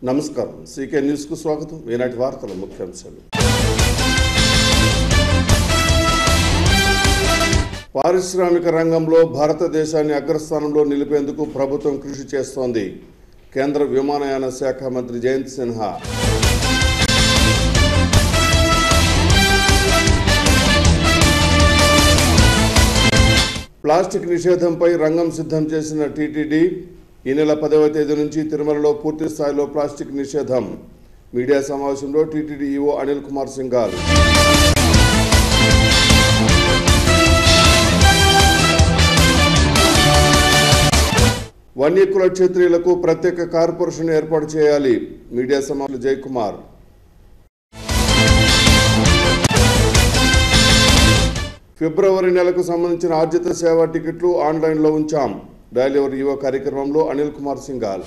నమస్కారం సీకే న్యూస్కు స్వాగతం ఈనాటి వార్తల ముఖ్యాంశాలు పారిశ్రామిక రంగంలో భారతదేశాన్ని అగ్రస్థానంలో నిలిపేందుకు ప్రభుత్వం కృషి చేస్తోంది కేంద్ర విమానయాన శాఖ మంత్రి జయంత్ సిన్హా ప్లాస్టిక్ నిషేధంపై రంగం సిద్ధం చేసిన టీటీడీ ఈ నెల పదవ తేదీ నుంచి తిరుమలలో పూర్తి స్థాయిలో ప్లాస్టిక్ నిషేధం మీడియా సమావేశంలో టీటీడీ ఈవో అనిల్ కుమార్ సింఘాల్ వన్యకుల క్షత్రియులకు ప్రత్యేక కార్పొరేషన్ ఏర్పాటు చేయాలి మీడియా సమావేశంలో జయకుమార్ ఫిబ్రవరి నెలకు సంబంధించిన ఆర్జిత సేవా టికెట్లు ఆన్లైన్లో ఉంచాం డైలీవర్ యువ కార్యక్రమంలో అనిల్ కుమార్ సింఘాల్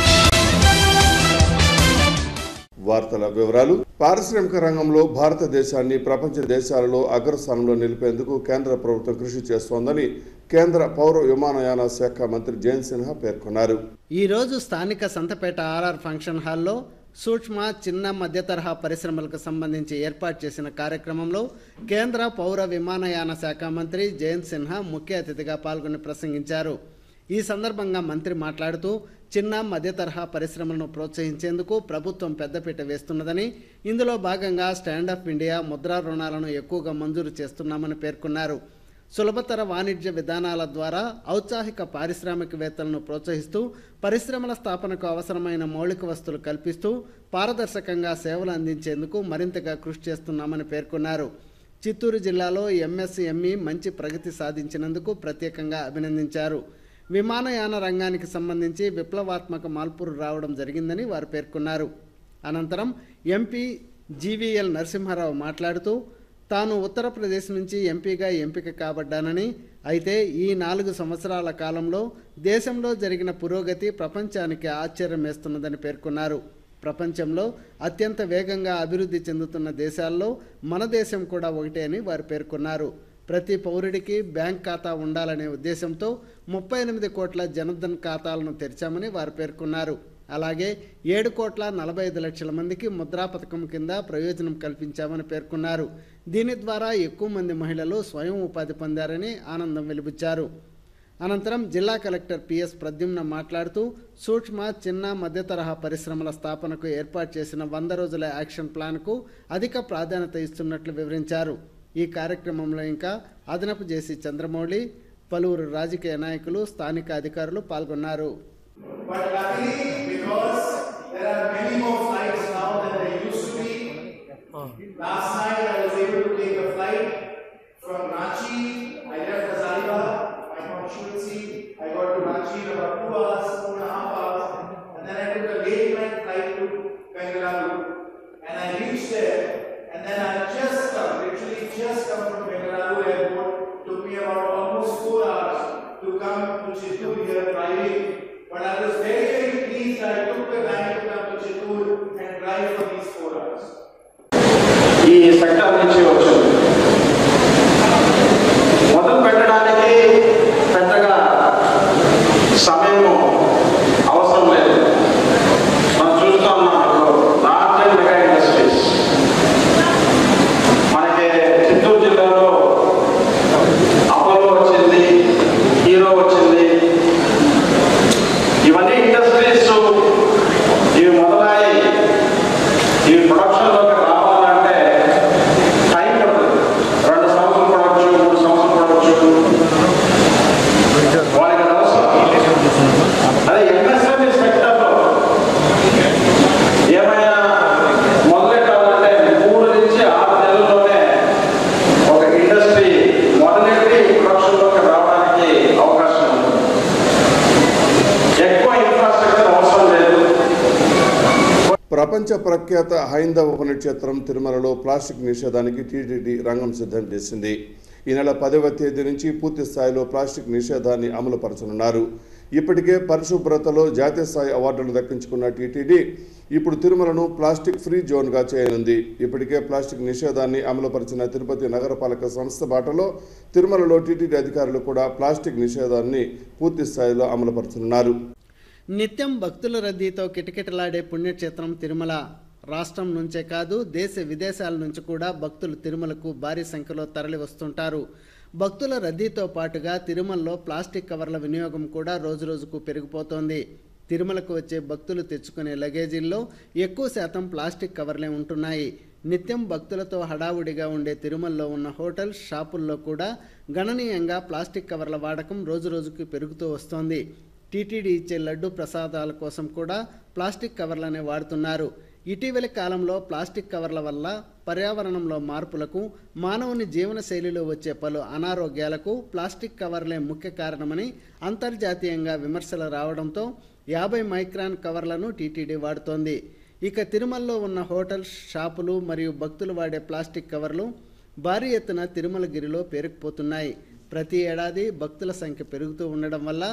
వార్తల వివరాలు పారిశ్రామిక రంగంలో భారతదేశాన్ని ప్రపంచ దేశాలలో అగ్రస్థానంలో నిలిపేందుకు కేంద్ర ప్రభుత్వం కృషి చేస్తోందని కేంద్ర పౌర విమానయాన శాఖ మంత్రి జయంత్ సిన్హా పేర్కొన్నారు ఈ రోజు స్థానిక సంతపేట ఆర్ఆర్ ఫంక్షన్ హాల్లో సూక్ష్మ చిన్న మధ్య తరహా పరిశ్రమలకు సంబంధించి ఏర్పాటు చేసిన కార్యక్రమంలో కేంద్ర పౌర విమానయాన శాఖ మంత్రి జయంత్ సిన్హా ముఖ్య అతిథిగా పాల్గొని ప్రసంగించారు ఈ సందర్భంగా మంత్రి మాట్లాడుతూ చిన్న మధ్య తరహా పరిశ్రమలను ప్రోత్సహించేందుకు ప్రభుత్వం పెద్దపీట వేస్తున్నదని ఇందులో భాగంగా స్టాండప్ ఇండియా ముద్రా రుణాలను ఎక్కువగా మంజూరు చేస్తున్నామని పేర్కొన్నారు సులభతర వాణిజ్య విధానాల ద్వారా ఔత్సాహిక పారిశ్రామికవేత్తలను ప్రోత్సహిస్తూ పరిశ్రమల స్థాపనకు అవసరమైన మౌలిక వస్తువులు కల్పిస్తూ పారదర్శకంగా సేవలు అందించేందుకు మరింతగా కృషి చేస్తున్నామని పేర్కొన్నారు చిత్తూరు జిల్లాలో ఎంఎస్ఎంఈ మంచి ప్రగతి సాధించినందుకు ప్రత్యేకంగా అభినందించారు విమానయాన రంగానికి సంబంధించి విప్లవాత్మక మార్పులు రావడం జరిగిందని వారు పేర్కొన్నారు అనంతరం ఎంపీ జీవీఎల్ నరసింహారావు మాట్లాడుతూ తాను ఉత్తరప్రదేశ్ నుంచి ఎంపీగా ఎంపిక కాబడ్డానని అయితే ఈ నాలుగు సంవత్సరాల కాలంలో దేశంలో జరిగిన పురోగతి ప్రపంచానికి ఆశ్చర్యం వేస్తున్నదని పేర్కొన్నారు ప్రపంచంలో అత్యంత వేగంగా అభివృద్ధి చెందుతున్న దేశాల్లో మన దేశం కూడా ఒకటే అని వారు పేర్కొన్నారు ప్రతి పౌరుడికి బ్యాంక్ ఖాతా ఉండాలనే ఉద్దేశంతో ముప్పై ఎనిమిది కోట్ల జనధన్ ఖాతాలను తెరిచామని వారు పేర్కొన్నారు అలాగే ఏడు కోట్ల నలభై ఐదు లక్షల మందికి ముద్రా పథకం కింద ప్రయోజనం కల్పించామని పేర్కొన్నారు దీని ద్వారా ఎక్కువ మంది మహిళలు స్వయం ఉపాధి పొందారని ఆనందం వెలిబుచ్చారు అనంతరం జిల్లా కలెక్టర్ పిఎస్ ప్రద్యుమ్న మాట్లాడుతూ సూక్ష్మ చిన్న మధ్య తరహా పరిశ్రమల స్థాపనకు ఏర్పాటు చేసిన వంద రోజుల యాక్షన్ ప్లాన్కు అధిక ప్రాధాన్యత ఇస్తున్నట్లు వివరించారు ఈ కార్యక్రమంలో ఇంకా అదనపు జేసీ చంద్రమౌళి పలువురు రాజకీయ నాయకులు స్థానిక అధికారులు పాల్గొన్నారు But luckily, because there are many more flights now than there used to be, last night I was able to take a flight from Ranchi. I left Hazaribagh, my constituency. I got to Ranchi in about two hours, two and a half hours, and then I took a late night flight to Bengaluru, and I reached there, and then I just come, literally just come from Bengaluru airport. Took me about almost four hours to come to Chittoor here driving. But I was very, very pleased I took the time to come to Chittoor and drive for these four hours. ఈ sector నుంచి వచ్చింది మొదలు పెట్టడానికి పెద్దగా సమయం అవసరం లేదు మనం చూస్తూ ఉన్నాం ఇప్పుడు లార్జ్ అండ్ మెగా ఇండస్ట్రీస్ మనకి చిత్తూరు జిల్లాలో అపోలో వచ్చింది హీరో వచ్చింది ఇవన్నీ ఇండస్ట్రీస్ ఇవి మొదలై ఈ ప్రొడక్షన్లోకి రావాలంటే టైం పడుతుంది రెండు సంవత్సరాలు పడవచ్చు మూడు సంవత్సరాలు పడవచ్చు వాళ్ళకి అది అవసరం అదే ఎంఎస్ఎంఈ సెక్టర్లో ఏమైనా మొదలెట్టాలంటే మూడు నుంచి ఆరు నెలల్లోనే ఒక ఇండస్ట్రీ మొదలెట్టి ప్రొడక్షన్లోకి రావడానికి అవకాశం ఉంది ఎక్కువ ఇన్ఫ్రాస్ట్రక్చర్ అవసరం లేదు ప్రపంచ ప్రఖ్యాత హైందవ పుణ్యక్షేత్రం తిరుమలలో ప్లాస్టిక్ నిషేధానికి టీటీడీ రంగం సిద్ధం చేసింది ఈ నెల పదవ తేదీ నుంచి పూర్తి స్థాయిలో ప్లాస్టిక్ నిషేధాన్ని అమలు పరచనున్నారు ఇప్పటికే పరిశుభ్రతలో జాతీయ స్థాయి అవార్డులు దక్కించుకున్న టీటీడీ ఇప్పుడు తిరుమలను ప్లాస్టిక్ ఫ్రీ జోన్గా చేయనుంది ఇప్పటికే ప్లాస్టిక్ నిషేధాన్ని అమలుపరిచిన తిరుపతి నగరపాలక సంస్థ బాటలో తిరుమలలో టీటీడీ అధికారులు కూడా ప్లాస్టిక్ నిషేధాన్ని పూర్తి స్థాయిలో అమలుపరచనున్నారు నిత్యం భక్తుల రద్దీతో కిటకిటలాడే పుణ్యక్షేత్రం తిరుమల రాష్ట్రం నుంచే కాదు దేశ విదేశాల నుంచి కూడా భక్తులు తిరుమలకు భారీ సంఖ్యలో తరలి వస్తుంటారు భక్తుల రద్దీతో పాటుగా తిరుమలలో ప్లాస్టిక్ కవర్ల వినియోగం కూడా రోజురోజుకు పెరిగిపోతోంది తిరుమలకు వచ్చే భక్తులు తెచ్చుకునే లగేజీల్లో ఎక్కువ శాతం ప్లాస్టిక్ కవర్లే ఉంటున్నాయి నిత్యం భక్తులతో హడావుడిగా ఉండే తిరుమలలో ఉన్న హోటల్స్ షాపుల్లో కూడా గణనీయంగా ప్లాస్టిక్ కవర్ల వాడకం రోజురోజుకు పెరుగుతూ వస్తోంది టీటీడీ ఇచ్చే లడ్డు ప్రసాదాల కోసం కూడా ప్లాస్టిక్ కవర్లనే వాడుతున్నారు ఇటీవలి కాలంలో ప్లాస్టిక్ కవర్ల వల్ల పర్యావరణంలో మార్పులకు మానవుని జీవనశైలిలో వచ్చే పలు అనారోగ్యాలకు ప్లాస్టిక్ కవర్లే ముఖ్య కారణమని అంతర్జాతీయంగా విమర్శలు రావడంతో యాభై మైక్రాన్ కవర్లను టీటీడీ వాడుతోంది ఇక తిరుమలలో ఉన్న హోటల్స్ షాపులు మరియు భక్తులు వాడే ప్లాస్టిక్ కవర్లు భారీ ఎత్తున తిరుమలగిరిలో పేరుకుపోతున్నాయి ప్రతి ఏడాది భక్తుల సంఖ్య పెరుగుతూ ఉండడం వల్ల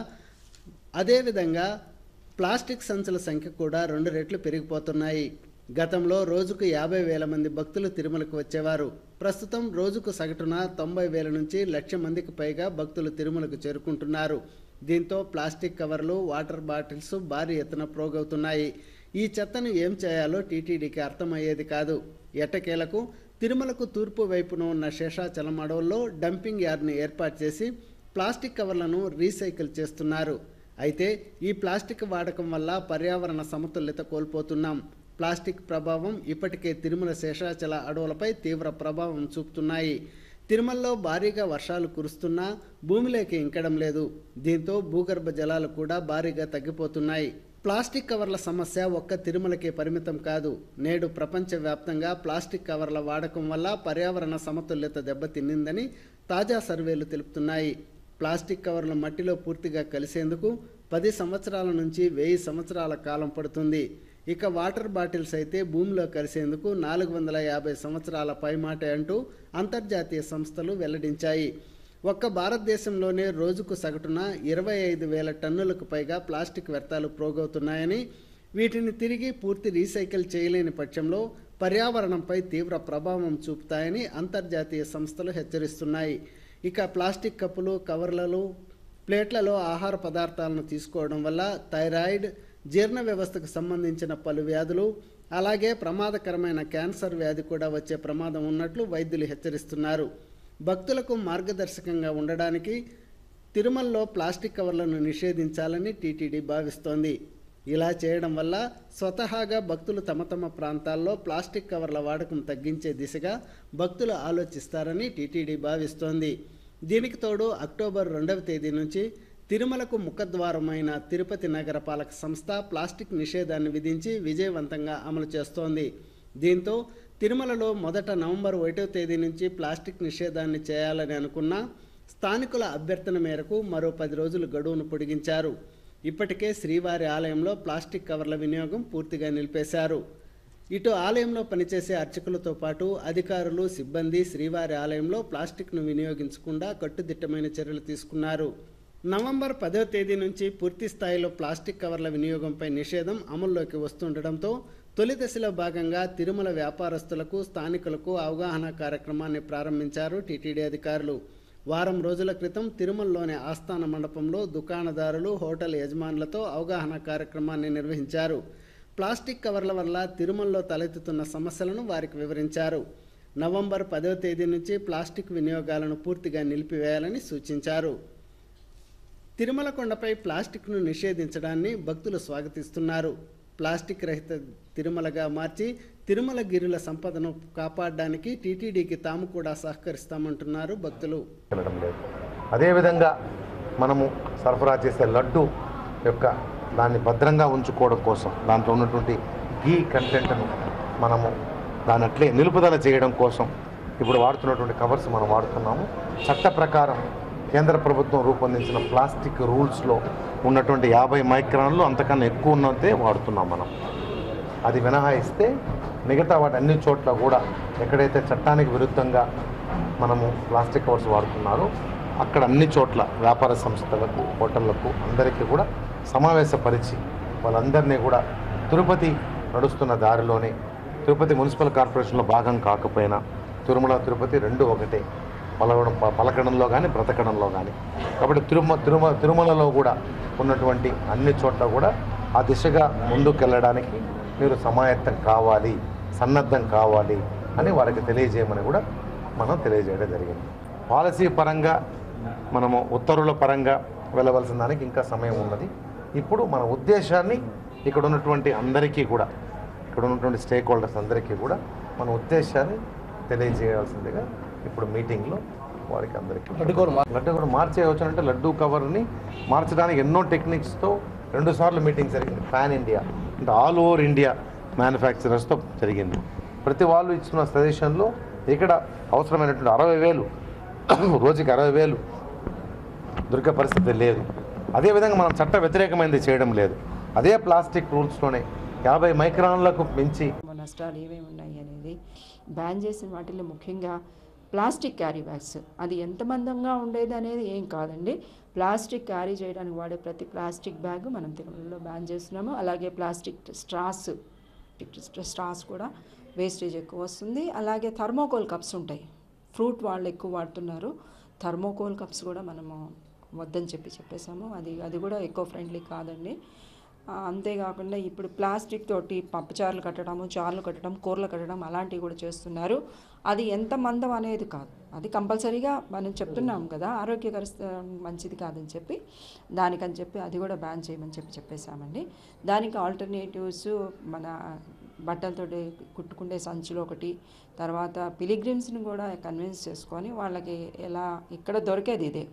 అదేవిధంగా ప్లాస్టిక్ సంచుల సంఖ్య కూడా రెండు రెట్లు పెరిగిపోతున్నాయి గతంలో రోజుకు యాభై వేల మంది భక్తులు తిరుమలకు వచ్చేవారు ప్రస్తుతం రోజుకు సగటున తొంభై వేల నుంచి లక్ష మందికి పైగా భక్తులు తిరుమలకు చేరుకుంటున్నారు దీంతో ప్లాస్టిక్ కవర్లు వాటర్ బాటిల్స్ భారీ ఎత్తున ప్రోగవుతున్నాయి ఈ చెత్తను ఏం చేయాలో టీటీడీకి అర్థమయ్యేది కాదు ఎట్టకేలకు తిరుమలకు తూర్పు వైపున ఉన్న శేషాచలం అడవుల్లో డంపింగ్ యార్డ్ని ఏర్పాటు చేసి ప్లాస్టిక్ కవర్లను రీసైకిల్ చేస్తున్నారు అయితే ఈ ప్లాస్టిక్ వాడకం వల్ల పర్యావరణ సమతుల్యత కోల్పోతున్నాం ప్లాస్టిక్ ప్రభావం ఇప్పటికే తిరుమల శేషాచల అడవులపై తీవ్ర ప్రభావం చూపుతున్నాయి తిరుమలలో భారీగా వర్షాలు కురుస్తున్నా భూమిలోకి ఇంకడం లేదు దీంతో భూగర్భ జలాలు కూడా భారీగా తగ్గిపోతున్నాయి ప్లాస్టిక్ కవర్ల సమస్య ఒక్క తిరుమలకే పరిమితం కాదు నేడు ప్రపంచవ్యాప్తంగా ప్లాస్టిక్ కవర్ల వాడకం వల్ల పర్యావరణ సమతుల్యత దెబ్బతిన్నిందని తాజా సర్వేలు తెలుపుతున్నాయి ప్లాస్టిక్ కవర్లు మట్టిలో పూర్తిగా కలిసేందుకు పది సంవత్సరాల నుంచి వెయ్యి సంవత్సరాల కాలం పడుతుంది ఇక వాటర్ బాటిల్స్ అయితే భూమిలో కలిసేందుకు నాలుగు వందల యాభై సంవత్సరాల పైమాటే అంటూ అంతర్జాతీయ సంస్థలు వెల్లడించాయి ఒక్క భారతదేశంలోనే రోజుకు సగటున ఇరవై ఐదు వేల టన్నులకు పైగా ప్లాస్టిక్ వ్యర్థాలు ప్రోగవుతున్నాయని వీటిని తిరిగి పూర్తి రీసైకిల్ చేయలేని పక్షంలో పర్యావరణంపై తీవ్ర ప్రభావం చూపుతాయని అంతర్జాతీయ సంస్థలు హెచ్చరిస్తున్నాయి ఇక ప్లాస్టిక్ కప్పులు కవర్లలో ప్లేట్లలో ఆహార పదార్థాలను తీసుకోవడం వల్ల థైరాయిడ్ జీర్ణ వ్యవస్థకు సంబంధించిన పలు వ్యాధులు అలాగే ప్రమాదకరమైన క్యాన్సర్ వ్యాధి కూడా వచ్చే ప్రమాదం ఉన్నట్లు వైద్యులు హెచ్చరిస్తున్నారు భక్తులకు మార్గదర్శకంగా ఉండడానికి తిరుమలలో ప్లాస్టిక్ కవర్లను నిషేధించాలని టీటీడీ భావిస్తోంది ఇలా చేయడం వల్ల స్వతహాగా భక్తులు తమ తమ ప్రాంతాల్లో ప్లాస్టిక్ కవర్ల వాడకం తగ్గించే దిశగా భక్తులు ఆలోచిస్తారని టీటీడీ భావిస్తోంది దీనికి తోడు అక్టోబర్ రెండవ తేదీ నుంచి తిరుమలకు ముఖద్వారమైన తిరుపతి నగర పాలక సంస్థ ప్లాస్టిక్ నిషేధాన్ని విధించి విజయవంతంగా అమలు చేస్తోంది దీంతో తిరుమలలో మొదట నవంబర్ ఒకటో తేదీ నుంచి ప్లాస్టిక్ నిషేధాన్ని చేయాలని అనుకున్న స్థానికుల అభ్యర్థన మేరకు మరో పది రోజులు గడువును పొడిగించారు ఇప్పటికే శ్రీవారి ఆలయంలో ప్లాస్టిక్ కవర్ల వినియోగం పూర్తిగా నిలిపేశారు ఇటు ఆలయంలో పనిచేసే అర్చకులతో పాటు అధికారులు సిబ్బంది శ్రీవారి ఆలయంలో ప్లాస్టిక్ను వినియోగించకుండా కట్టుదిట్టమైన చర్యలు తీసుకున్నారు నవంబర్ పదో తేదీ నుంచి పూర్తి స్థాయిలో ప్లాస్టిక్ కవర్ల వినియోగంపై నిషేధం అమల్లోకి వస్తుండటంతో తొలి దశలో భాగంగా తిరుమల వ్యాపారస్తులకు స్థానికులకు అవగాహన కార్యక్రమాన్ని ప్రారంభించారు టీటీడీ అధికారులు వారం రోజుల క్రితం తిరుమలలోని ఆస్థాన మండపంలో దుకాణదారులు హోటల్ యజమానులతో అవగాహన కార్యక్రమాన్ని నిర్వహించారు ప్లాస్టిక్ కవర్ల వల్ల తిరుమలలో తలెత్తుతున్న సమస్యలను వారికి వివరించారు నవంబర్ పదవ తేదీ నుంచి ప్లాస్టిక్ వినియోగాలను పూర్తిగా నిలిపివేయాలని సూచించారు తిరుమల కొండపై ప్లాస్టిక్ను నిషేధించడాన్ని భక్తులు స్వాగతిస్తున్నారు ప్లాస్టిక్ రహిత తిరుమలగా మార్చి తిరుమల గిరుల సంపదను కాపాడడానికి టీటీడీకి తాము కూడా సహకరిస్తామంటున్నారు భక్తులు వెళ్ళడం లేదు అదేవిధంగా మనము సరఫరా చేసే లడ్డు యొక్క దాన్ని భద్రంగా ఉంచుకోవడం కోసం దాంట్లో ఉన్నటువంటి గీ కంటెంట్ను మనము దాని అట్లే నిలుపుదల చేయడం కోసం ఇప్పుడు వాడుతున్నటువంటి కవర్స్ మనం వాడుతున్నాము చట్ట ప్రకారం కేంద్ర ప్రభుత్వం రూపొందించిన ప్లాస్టిక్ రూల్స్లో ఉన్నటువంటి యాభై మైక్రాన్లు అంతకన్నా ఎక్కువ ఉన్నదే వాడుతున్నాం మనం అది మినహాయిస్తే మిగతా వాటి అన్ని చోట్ల కూడా ఎక్కడైతే చట్టానికి విరుద్ధంగా మనము ప్లాస్టిక్ కవర్స్ వాడుతున్నారో అక్కడ అన్ని చోట్ల వ్యాపార సంస్థలకు హోటళ్లకు అందరికీ కూడా సమావేశపరిచి వాళ్ళందరినీ కూడా తిరుపతి నడుస్తున్న దారిలోనే తిరుపతి మున్సిపల్ కార్పొరేషన్లో భాగం కాకపోయినా తిరుమల తిరుపతి రెండు ఒకటే పలవడం ప- పలకడంలో కానీ బ్రతకడంలో కానీ కాబట్టి తిరుమ తిరుమ తిరుమలలో కూడా ఉన్నటువంటి అన్ని చోట్ల కూడా ఆ దిశగా ముందుకెళ్ళడానికి మీరు సమాయత్తం కావాలి సన్నద్ధం కావాలి అని వారికి తెలియజేయమని కూడా మనం తెలియజేయడం జరిగింది పాలసీ పరంగా మనము ఉత్తర్వుల పరంగా వెళ్ళవలసిన దానికి ఇంకా సమయం ఉన్నది ఇప్పుడు మన ఉద్దేశాన్ని ఇక్కడ ఉన్నటువంటి అందరికీ కూడా ఇక్కడ ఉన్నటువంటి స్టేక్ హోల్డర్స్ అందరికీ కూడా మన ఉద్దేశాన్ని తెలియజేయాల్సిందిగా ఇప్పుడు మీటింగ్లో వారికి అందరికీ లడ్డు కూడా మార్చేయవచ్చు అంటే లడ్డు కవర్ని మార్చడానికి ఎన్నో టెక్నిక్స్తో రెండు సార్లు మీటింగ్ జరిగింది పాన్ ఇండియా అంటే ఆల్ ఓవర్ ఇండియా మ్యానుఫ్యాక్చరర్స్తో జరిగింది ప్రతి వాళ్ళు ఇచ్చిన సజెషన్లో ఇక్కడ అవసరమైనటువంటి అరవై వేలు రోజుకి అరవై వేలు దొరికే పరిస్థితి లేదు అదేవిధంగా మనం చట్ట వ్యతిరేకమైనది చేయడం లేదు అదే ప్లాస్టిక్ రూల్స్లోనే యాభై మైక్రాన్లకు మించి నష్టాలు ఏమేమి ఉన్నాయి అనేది బ్యాన్ చేసిన వాటిల్లో ముఖ్యంగా ప్లాస్టిక్ క్యారీ బ్యాగ్స్ అది ఎంత మందంగా ఉండేది అనేది ఏం కాదండి ప్లాస్టిక్ క్యారీ చేయడానికి వాడే ప్రతి ప్లాస్టిక్ బ్యాగ్ మనం తిరుమలలో బ్యాన్ చేస్తున్నాము అలాగే ప్లాస్టిక్ స్ట్రాస్ స్ట్రాస్ కూడా వేస్టేజ్ ఎక్కువ వస్తుంది అలాగే థర్మోకోల్ కప్స్ ఉంటాయి ఫ్రూట్ వాళ్ళు ఎక్కువ వాడుతున్నారు థర్మోకోల్ కప్స్ కూడా మనము వద్దని చెప్పి చెప్పేసాము అది అది కూడా ఎక్కువ ఫ్రెండ్లీ కాదండి ఆ, అంతేకాకుండా ఇప్పుడు ప్లాస్టిక్ తోటి పప్పుచారులు కట్టడము చారులు కట్టడం కూరలు కట్టడం అలాంటివి కూడా చేస్తున్నారు అది ఎంత మందం అనేది కాదు అది కంపల్సరీగా మనం చెప్తున్నాం కదా ఆరోగ్యకర మంచిది కాదని చెప్పి దానికని చెప్పి అది కూడా బ్యాన్ చేయమని చెప్పి చెప్పేశామండి దానికి ఆల్టర్నేటివ్స్ మన బట్టలతో కుట్టుకుండే సంచులు ఒకటి తర్వాత పిలిగ్రిమ్స్ని కూడా కన్విన్స్ చేసుకొని వాళ్ళకి ఎలా ఇక్కడ దొరికేది ఇదే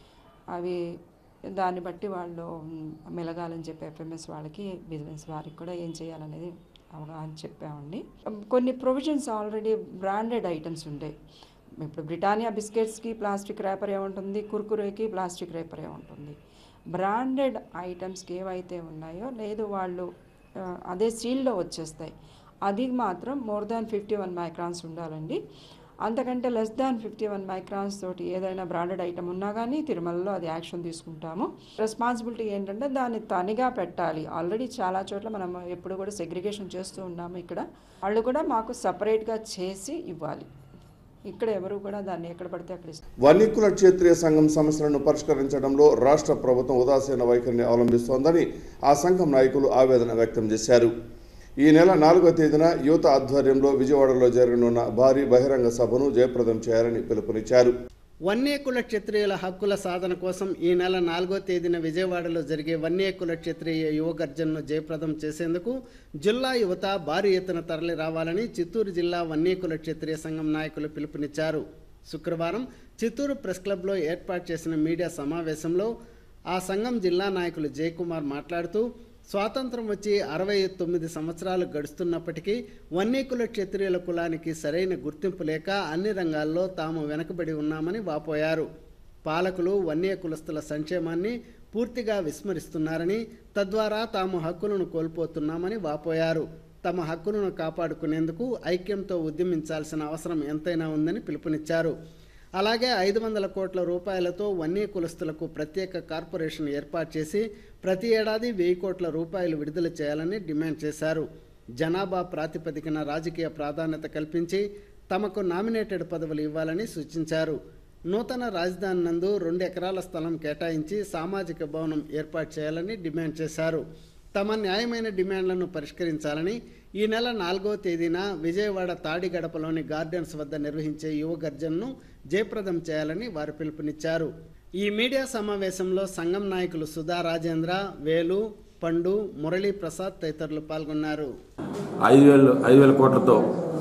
అవి దాన్ని బట్టి వాళ్ళు మ్, మెలగాలని చెప్పి ఎఫ్ఎంఎస్ వాళ్ళకి బిజినెస్ వారికి కూడా ఏం చేయాలనేది అవగాహన చెప్పామండి కొన్ని ప్రొవిజన్స్ ఆల్రెడీ బ్రాండెడ్ ఐటమ్స్ ఉంటాయి ఇప్పుడు బ్రిటానియా బిస్కెట్స్కి ప్లాస్టిక్ ర్యాపర్ ఏముంటుంది కుర్కురేకి ప్లాస్టిక్ ర్యాపర్ ఏముంటుంది బ్రాండెడ్ ఐటమ్స్కి ఏవైతే ఉన్నాయో లేదు వాళ్ళు ఆ, అదే సీల్లో వచ్చేస్తాయి అది మాత్రం more than fifty one microns ఉండాలండి అంతకంటే less than fifty one microns తోటి ఏదైనా బ్రాండెడ్ ఐటమ్ ఉన్నా కానీ తిరుమలలో అది యాక్షన్ తీసుకుంటాము రెస్పాన్సిబిలిటీ ఏంటంటే దాన్ని తనిగా పెట్టాలి ఆల్రెడీ చాలా చోట్ల మనం ఎప్పుడు కూడా సెగ్రిగేషన్ చేస్తూ ఉన్నాము ఇక్కడ వాళ్ళు కూడా మాకు సపరేట్గా చేసి ఇవ్వాలి ఇక్కడ ఎవరు కూడా దాన్ని ఎక్కడ పడితే అక్కడ ఇస్తారు వన్నికుల క్షేత్రీయ సంఘం సమస్యలను పరిష్కరించడంలో రాష్ట్ర ప్రభుత్వం ఉదాసీన వైఖరిని అవలంబిస్తోందని ఆ సంఘం నాయకులు ఆవేదన వ్యక్తం చేశారు ఈ నెల నాలుగో తేదీన యువత ఆధ్వర్యంలో విజయవాడలో జరగనున్న భారీ బహిరంగ సభను జయప్రదం చేయాలని పిలుపునిచ్చారు వన్యకుల క్షత్రియుల హక్కుల సాధన కోసం ఈ నెల నాలుగో తేదీన విజయవాడలో జరిగే వన్యకుల క్షత్రియ యువ గర్జనను జయప్రదం చేసేందుకు జిల్లా యువత భారీ ఎత్తున తరలి రావాలని చిత్తూరు జిల్లా వన్యకుల క్షత్రియ సంఘం నాయకులు పిలుపునిచ్చారు శుక్రవారం చిత్తూరు ప్రెస్ క్లబ్లో ఏర్పాటు చేసిన మీడియా సమావేశంలో ఆ సంఘం జిల్లా నాయకులు జయకుమార్ మాట్లాడుతూ స్వాతంత్రం వచ్చి అరవై తొమ్మిది సంవత్సరాలు గడుస్తున్నప్పటికీ వన్యకుల క్షత్రియుల కులానికి సరైన గుర్తింపు లేక అన్ని రంగాల్లో తాము వెనకబడి ఉన్నామని వాపోయారు పాలకులు వన్య కులస్తుల సంక్షేమాన్ని పూర్తిగా విస్మరిస్తున్నారని తద్వారా తాము హక్కులను కోల్పోతున్నామని వాపోయారు తమ హక్కులను కాపాడుకునేందుకు ఐక్యంతో ఉద్యమించాల్సిన అవసరం ఎంతైనా ఉందని పిలుపునిచ్చారు అలాగే ఐదు వందల కోట్ల రూపాయలతో వన్య కులస్తులకు ప్రత్యేక కార్పొరేషన్ ఏర్పాటు చేసి ప్రతి ఏడాది వెయ్యి కోట్ల రూపాయలు విడుదల చేయాలని డిమాండ్ చేశారు జనాభా ప్రాతిపదికన రాజకీయ ప్రాధాన్యత కల్పించి తమకు నామినేటెడ్ పదవులు ఇవ్వాలని సూచించారు నూతన రాజధాని నందు రెండు ఎకరాల స్థలం కేటాయించి సామాజిక భవనం ఏర్పాటు చేయాలని డిమాండ్ చేశారు తమ న్యాయమైన డిమాండ్లను పరిష్కరించాలని ఈ నెల నాలుగో తేదీన విజయవాడ తాడిగడపలోని గార్డెన్స్ వద్ద నిర్వహించే యువ గర్జనను జయప్రదం చేయాలని వారు పిలుపునిచ్చారు ఈ మీడియా సమావేశంలో సంఘం నాయకులు సుధా రాజేంద్ర వేలు పండు మురళీ ప్రసాద్ తదితరులు పాల్గొన్నారు ఐదు వేలు ఐదు వేల కోట్లతో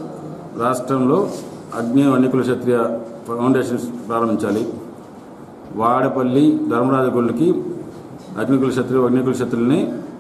రాష్ట్రంలో అగ్ని వన్యకుల క్షత్రియ ఫౌండేషన్స్ ప్రారంభించాలి వాడపల్లి ధర్మరాజగుళ్ళకి అగ్నికుల క్షత్రియ వన్యకుల క్షత్రుల్ని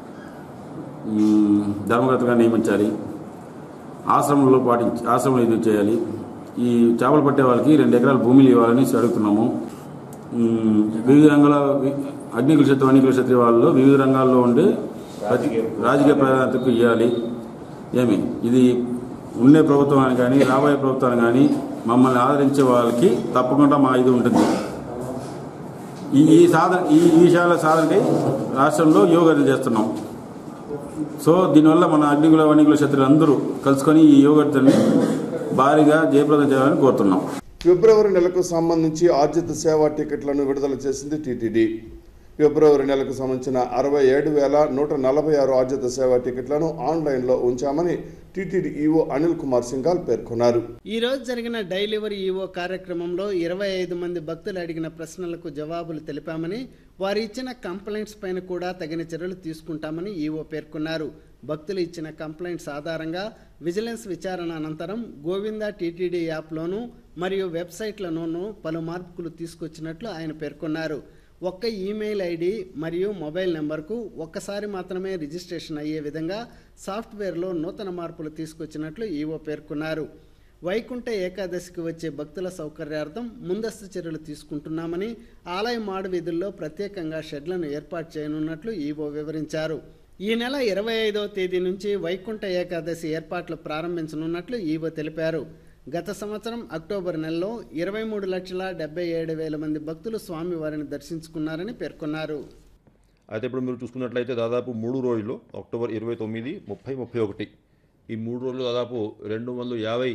మ్, ధర్మకర్తగా నియమించాలి ఆశ్రమంలో పాటించి ఆశ్రమంలో ఇది చేయాలి ఈ చేపలు పట్టే వాళ్ళకి రెండు ఎకరాల భూమిలు ఇవ్వాలని అడుగుతున్నాము మ్, వివిధ రంగాల వి- అగ్నికుల క్షత్రియ వన్యకుల క్షత్రియ వాళ్ళు వివిధ రంగాల్లో ఉండే ప్రతి రాజకీయ ప్రాధాన్యతకు ఇవ్వాలి ఏమి ఇది ఉండే ప్రభుత్వాన్ని కానీ రాబోయే ప్రభుత్వాన్ని కానీ మమ్మల్ని ఆదరించే వాళ్ళకి తప్పకుండా మా ఇది ఉంటుంది ఈ ఈ సాధన ఈ ఈ విషయాల సాధనకై రాష్ట్రంలో యోగా చేస్తున్నాం సో దీనివల్ల మన అగ్నికుల వన్యకుల శత్రులు అందరూ కలుసుకొని ఈ యోగని భారీగా జయప్రదం చేయాలని కోరుతున్నాం ఫిబ్రవరి నెలకు సంబంధించి ఆర్జిత సేవా టికెట్లను విడుదల చేసింది టీటీడీ ఫిబ్రవరి నెలకు సంబంధించిన అరవై ఏడు వేల నూట నలభై ఆరు ఆర్జిత సేవా టికెట్లను ఆన్లైన్లో ఉంచామని టీటీడీ ఈవో అనిల్ కుమార్ సింఘాల్ పేర్కొన్నారు ఈ రోజు జరిగిన డైలివరీ ఈవో కార్యక్రమంలో ఇరవై ఐదు మంది భక్తులు అడిగిన ప్రశ్నలకు జవాబులు తెలిపామని వారు ఇచ్చిన కంప్లైంట్స్ పైన కూడా తగిన చర్యలు తీసుకుంటామని ఈవో పేర్కొన్నారు భక్తులు ఇచ్చిన కంప్లైంట్స్ ఆధారంగా విజిలెన్స్ విచారణ అనంతరం గోవింద టీటీడీ యాప్లోనూ మరియు వెబ్సైట్లలోనూ పలు మార్పులు తీసుకొచ్చినట్లు ఆయన పేర్కొన్నారు ఒక్క ఈమెయిల్ ఐడి మరియు మొబైల్ నెంబర్కు ఒక్కసారి మాత్రమే రిజిస్ట్రేషన్ అయ్యే విధంగా సాఫ్ట్వేర్లో నూతన మార్పులు తీసుకొచ్చినట్లు ఈవో పేర్కొన్నారు వైకుంఠ ఏకాదశికి వచ్చే భక్తుల సౌకర్యార్థం ముందస్తు చర్యలు తీసుకుంటున్నామని ఆలయ మాడు వీధుల్లో ప్రత్యేకంగా షెడ్లను ఏర్పాటు చేయనున్నట్లు ఈవో వివరించారు ఈ నెల ఇరవై ఐదవ తేదీ నుంచి వైకుంఠ ఏకాదశి ఏర్పాట్లు ప్రారంభించనున్నట్లు ఈవో తెలిపారు గత సంవత్సరం అక్టోబర్ నెలలో ఇరవై మూడు లక్షల డెబ్బై ఏడు వేల మంది భక్తులు స్వామివారిని దర్శించుకున్నారని పేర్కొన్నారు అయితే ఇప్పుడు మీరు చూసుకున్నట్లయితే దాదాపు మూడు రోజులు అక్టోబర్ ఇరవై తొమ్మిది ముప్పై ముప్పై ఒకటి ఈ మూడు రోజులు దాదాపు రెండు వందల యాభై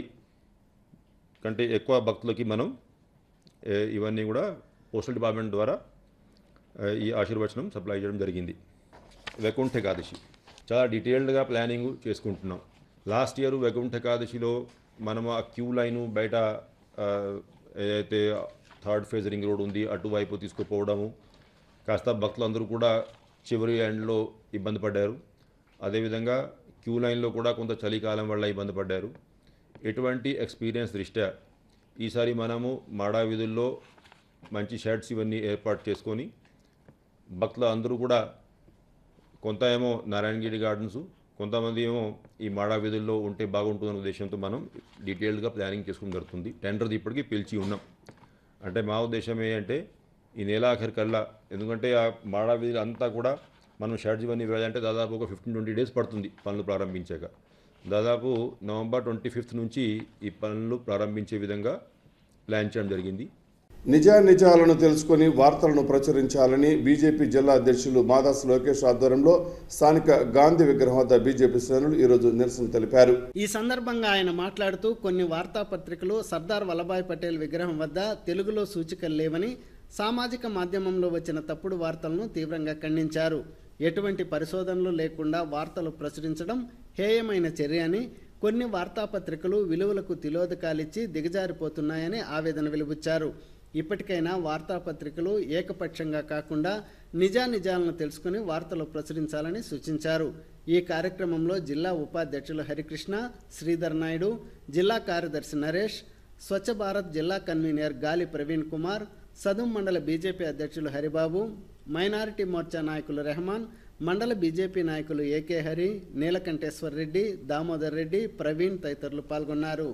కంటే ఎక్కువ భక్తులకి మనం ఏ, ఇవన్నీ కూడా పోస్టల్ డిపార్ట్మెంట్ ద్వారా ఏ, ఈ ఆశీర్వచనం సప్లై చేయడం జరిగింది వైకుంఠ ఏకాదశి చాలా డీటెయిల్డ్గా ప్లానింగ్ చేసుకుంటున్నాం లాస్ట్ ఇయర్ వైకుంఠ ఏకాదశిలో మనం ఆ క్యూ లైన్ బయట ఆ, ఏదైతే థర్డ్ ఫేజ్ రింగ్ రోడ్ ఉంది అటువైపు తీసుకుపోవడము కాస్త భక్తులందరూ కూడా చివరి ఎండ్లో ఇబ్బంది పడ్డారు అదేవిధంగా క్యూ లైన్లో కూడా కొంత చలికాలం వల్ల ఇబ్బంది పడ్డారు ఎటువంటి ఎక్స్పీరియన్స్ దృష్ట్యా ఈసారి మనము మాడా వీధుల్లో మంచి షెడ్స్ ఇవన్నీ ఏర్పాటు చేసుకొని భక్తులు అందరూ కూడా కొంత ఏమో నారాయణగిరి గార్డెన్స్ కొంతమంది ఏమో ఈ మాడా వీధుల్లో ఉంటే బాగుంటుందనే ఉద్దేశంతో మనం డీటెయిల్డ్గా ప్లానింగ్ చేసుకోవడం జరుగుతుంది టెండర్ది ఇప్పటికీ పిలిచి ఉన్నాం అంటే మా ఉద్దేశం ఏంటంటే ఈ నెలాఖరు కల్లా ఎందుకంటే ఆ మాడా వీధులు అంతా కూడా మనం షెడ్స్ ఇవన్నీ వేయాలంటే దాదాపు ఒక ఫిఫ్టీన్ ట్వంటీ డేస్ పడుతుంది పనులు ప్రారంభించాక దాదాపు నవంబర్ ట్వంటీ ఫిఫ్త్ నుంచి ఈ పనులు ప్రారంభించే విధంగా ప్లాన్ చేయడం జరిగింది నిజానిజాలను తెలుసుకొని వార్తలను ప్రచురించాలని బీజేపీ జిల్లా అధ్యక్షులు మాదాస్ లోకేష్ ఆధ్వర్యంలో స్థానిక గాంధీ విగ్రహం వద్ద బీజేపీ శ్రేణులు ఈరోజు నిరసన తెలిపారు ఈ సందర్భంగా ఆయన మాట్లాడుతూ కొన్ని వార్తాపత్రికలు సర్దార్ వల్లభాయ్ పటేల్ విగ్రహం వద్ద తెలుగులో సూచికలు లేవని సామాజిక మాధ్యమంలో వచ్చిన తప్పుడు వార్తలను తీవ్రంగా ఖండించారు ఎటువంటి పరిశోధనలు లేకుండా వార్తలు ప్రచురించడం హేయమైన చర్య అని కొన్ని వార్తాపత్రికలు విలువలకు తిలోదకాలిచ్చి దిగజారిపోతున్నాయని ఆవేదన వెలుబుచ్చారు ఇప్పటికైనా వార్తాపత్రికలు ఏకపక్షంగా కాకుండా నిజానిజాలను తెలుసుకుని వార్తలు ప్రచురించాలని సూచించారు ఈ కార్యక్రమంలో జిల్లా ఉపాధ్యక్షులు హరికృష్ణ శ్రీధర్ నాయుడు జిల్లా కార్యదర్శి నరేష్ స్వచ్ఛ భారత్ జిల్లా కన్వీనర్ గాలి ప్రవీణ్ కుమార్ సదుం మండల బీజేపీ అధ్యక్షులు హరిబాబు మైనారిటీ మోర్చా నాయకులు రెహమాన్ మండల బీజేపీ నాయకులు ఏకే హరి నీలకంఠేశ్వర్ రెడ్డి దామోదర్ రెడ్డి ప్రవీణ్ తదితరులు పాల్గొన్నారు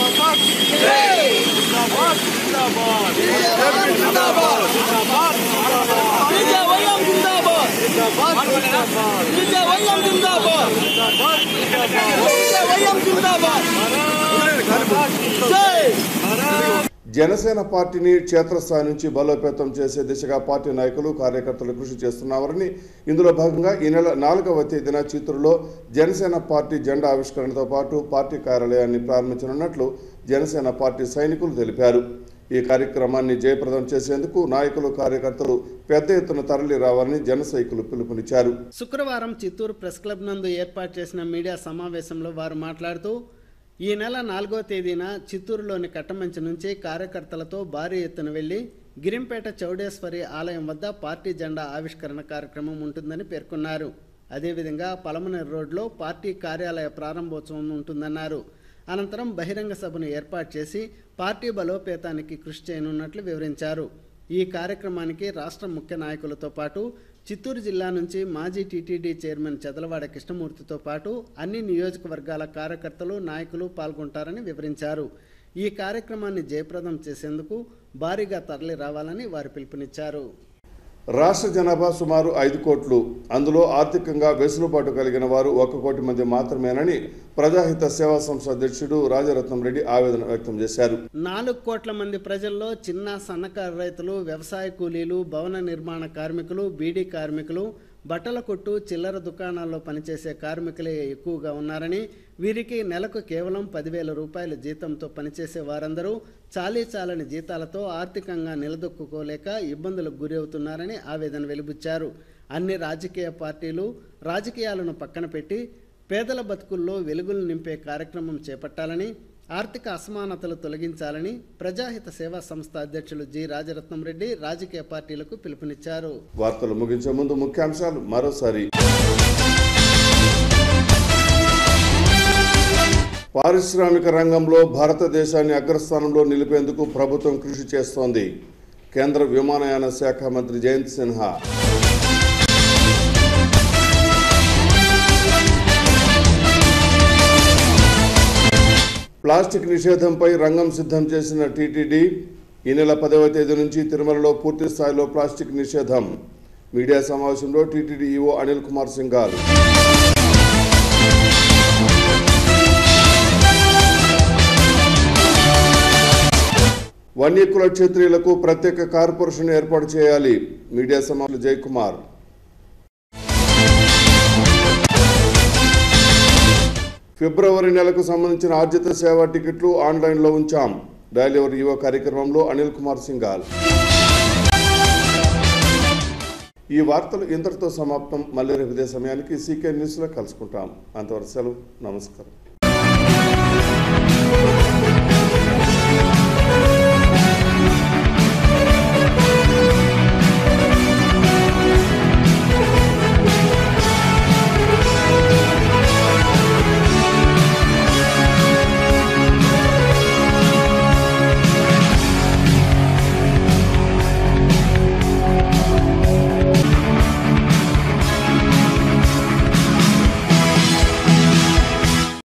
జనసేన పార్టీని క్షేత్రస్థాయి నుంచి బలోపేతం చేసే దిశగా పార్టీ నాయకులు కార్యకర్తలు కృషి చేస్తున్నారని ఇందులో భాగంగా ఈ నెల నాలుగవ తేదీన చిత్తూరులో జనసేన పార్టీ జెండా ఆవిష్కరణతో పాటు పార్టీ కార్యాలయాన్ని ప్రారంభించనున్నట్లు జనసేన పార్టీ సైనికులు తెలిపారు ఈ కార్యక్రమాన్ని జయప్రదం చేసేందుకు నాయకులు కార్యకర్తలు పెద్ద ఎత్తున తరలి రావాలని జన సైనికులు పిలుపునిచ్చారు శుక్రవారం చిత్తూరు ప్రెస్ క్లబ్ నందు ఏర్పాటు చేసిన మీడియా సమావేశంలో వారు మాట్లాడుతూ ఈ నెల నాలుగో తేదీన చిత్తూరులోని కట్టమంచి నుంచి కార్యకర్తలతో భారీ ఎత్తున వెళ్లి గిరింపేట చౌడేశ్వరి ఆలయం వద్ద పార్టీ జెండా ఆవిష్కరణ కార్యక్రమం ఉంటుందని పేర్కొన్నారు అదేవిధంగా పలమనేరు రోడ్లో పార్టీ కార్యాలయ ప్రారంభోత్సవం ఉంటుందన్నారు అనంతరం బహిరంగ సభను ఏర్పాటు చేసి పార్టీ బలోపేతానికి కృషి చేయనున్నట్లు వివరించారు ఈ కార్యక్రమానికి రాష్ట్ర ముఖ్య నాయకులతో పాటు చిత్తూరు జిల్లా నుంచి మాజీ టీటీడీ చైర్మన్ చదలవాడ కృష్ణమూర్తితో పాటు అన్ని నియోజకవర్గాల కార్యకర్తలు నాయకులు పాల్గొంటారని వివరించారు ఈ కార్యక్రమాన్ని జయప్రదం చేసేందుకు భారీగా తరలి రావాలని వారు పిలుపునిచ్చారు రాష్ట్ర జనాభా సుమారు ఐదు కోట్లు అందులో ఆర్థికంగా వెసులుబాటు కలిగిన వారు ఒక కోటి మంది మాత్రమేనని ప్రజాహిత సేవా సంస్థ అధ్యక్షుడు రాజరత్నం రెడ్డి ఆవేదన వ్యక్తం చేశారు నాలుగు కోట్ల మంది ప్రజల్లో చిన్న సన్నకారు రైతులు వ్యవసాయ కూలీలు భవన నిర్మాణ కార్మికులు బీడీ కార్మికులు బట్టల కొట్టు చిల్లర దుకాణాల్లో పనిచేసే కార్మికులే ఎక్కువగా ఉన్నారని వీరికి నెలకు కేవలం పదివేల రూపాయల జీతంతో పనిచేసే వారందరూ చాలీ చాలని జీతాలతో ఆర్థికంగా నిలదొక్కుకోలేక ఇబ్బందులకు గురి అవుతున్నారని ఆవేదన వెలిబుచ్చారు అన్ని రాజకీయ పార్టీలు రాజకీయాలను పక్కన పెట్టి పేదల బతుకుల్లో వెలుగులు నింపే కార్యక్రమం చేపట్టాలని ఆర్థిక అసమానతలు తొలగించాలని ప్రజాహిత సేవా సంస్థ అధ్యక్షులు జి రాజరత్నం రెడ్డి రాజకీయ పార్టీలకు పిలుపునిచ్చారు వార్తలు ముగించే ముందు ముఖ్యాంశాలు మరోసారి పారిశ్రామిక రంగంలో భారతదేశాన్ని అగ్రస్థానంలో నిలిపేందుకు ప్రభుత్వం కృషి చేస్తోంది కేంద్ర విమానయాన శాఖ మంత్రి జయంత్ సిన్హా ప్లాస్టిక్ నిషేధంపై రంగం సిద్ధం చేసిన టీటీడీ ఈ నెల పదవ తేదీ నుంచి తిరుమలలో పూర్తి స్థాయిలో ప్లాస్టిక్ నిషేధం మీడియా సమావేశంలో టీటీడీ ఈవో అనిల్ కుమార్ సింఘాల్ వన్యకుల క్షత్రియులకు ప్రత్యేక కార్పొరేషన్ ఏర్పాటు చేయాలి మీడియా సమావేశంలో జయకుమార్ ఫిబ్రవరి నెలకు సంబంధించిన ఆర్జిత సేవా టికెట్లు ఆన్లైన్లో ఉంచాం డైలీవర్ యువ కార్యక్రమంలో అనిల్ కుమార్ సింఘాల్ ఈ వార్తలు ఇంతటితో సమాప్తం మళ్ళీ రేపు ఇదే సమయానికి సీకే న్యూస్లో కలుసుకుంటాం అంతవరకు సెలవు నమస్కారం